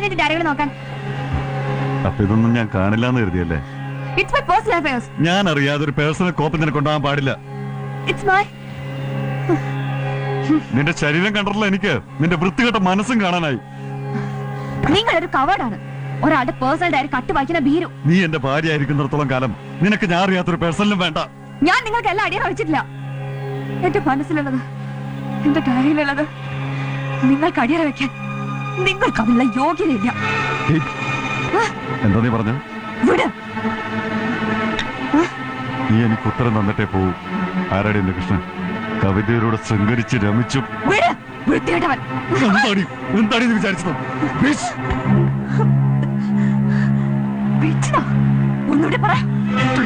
നിന്റെ ഡയറികൾ നോക്കാൻ അപ്പൊ ഇതൊന്നും ഞാൻ കാണില്ല എന്ന് കരുതിയല്ലേ ഇറ്റ്സ് മൈ പേഴ്സണൽ അഫയേഴ്സ് ഞാൻ അറിയാതെ ഒരു പേഴ്സണൽ കോപ്പ് നിനക്ക് കൊണ്ടുപോകാൻ പാടില്ല ഇറ്റ്സ് മൈ നിന്റെ ശരീരം കണ്ടല്ലോ എനിക്ക് നിന്റെ വൃത്തികെട്ട മനസ്സും കാണാനായി നിങ്ങളൊരു കവേർഡാണ് ഒരാളുടെ പേഴ്സണൽ ഡയറി കട്ട് വായിക്കുന്ന ഭീരു നീ എന്റെ ഭാര്യ ആയിരിക്കുന്നിടത്തോളം കാലം നിനക്ക് ഞാൻ അറിയാത്തൊരു പേഴ്സണലും വേണ്ട ഞാൻ നിങ്ങൾക്ക് എല്ലാം അടിയറ വെച്ചിട്ടില്ല എന്റെ മനസ്സിലുള്ളത് എന്റെ ഡയറിയിലുള്ളത് നിങ്ങൾക്ക് അടിയറ വെക്കാൻ നിങ്ങൾക്ക് അതിനുള്ള യോഗ്യതയില്ല ഏയ്, എന്താ നീ പറഞ്ഞു വിട് നീ എനിക്ക് ഉത്തരം തന്നിട്ടേ പോവൂ ആരാടി എന്റെ കൃഷ്ണൻ കവിതയിലൂടെ ശൃംഗരിച്ച് രമിച്ചു വിട് വൃത്തികെട്ടവൻ എന്താടി എന്താടി നീ വിചാരിച്ചത് Bitch! വിളിച്ചതാ ഒന്നുകൂടി പറ